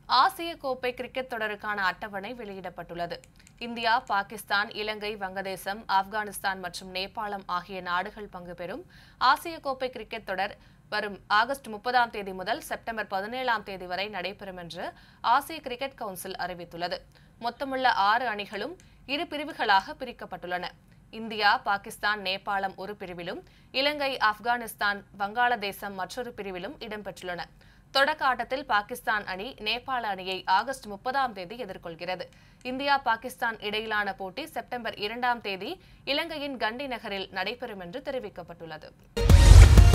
ஆசிய கோப்பை கிரிக்கெட் தொடருக்கான அட்டவணை வெளியிடப்பட்டுள்ளது இந்தியா பாகிஸ்தான் இலங்கை வங்கதேசம் ஆப்கானிஸ்தான் மற்றும் நேபாளம் ஆகிய நாடுகள் பங்கு பெறும் ஆசிய கோப்பை கிரிக்கெட் தொடர் வரும் ஆகஸ்ட் முப்பதாம் தேதி முதல் செப்டம்பர் பதினேழாம் தேதி வரை நடைபெறும் என்று ஆசிய கிரிக்கெட் கவுன்சில் அறிவித்துள்ளது மொத்தமுள்ள ஆறு அணிகளும் இரு பிரிவுகளாக பிரிக்கப்பட்டுள்ளன இந்தியா பாகிஸ்தான் நேபாளம் ஒரு பிரிவிலும் இலங்கை ஆப்கானிஸ்தான் வங்காளதேசம் மற்றொரு பிரிவிலும் இடம்பெற்றுள்ளன தொடக்க ஆட்டத்தில் பாகிஸ்தான் அணி நேபாள அணியை ஆகஸ்ட் முப்பதாம் தேதி எதிர்கொள்கிறது இந்தியா பாகிஸ்தான் இடையிலான போட்டி செப்டம்பர் இரண்டாம் தேதி இலங்கையின் கண்டி நகரில் நடைபெறும் என்று தெரிவிக்கப்பட்டுள்ளது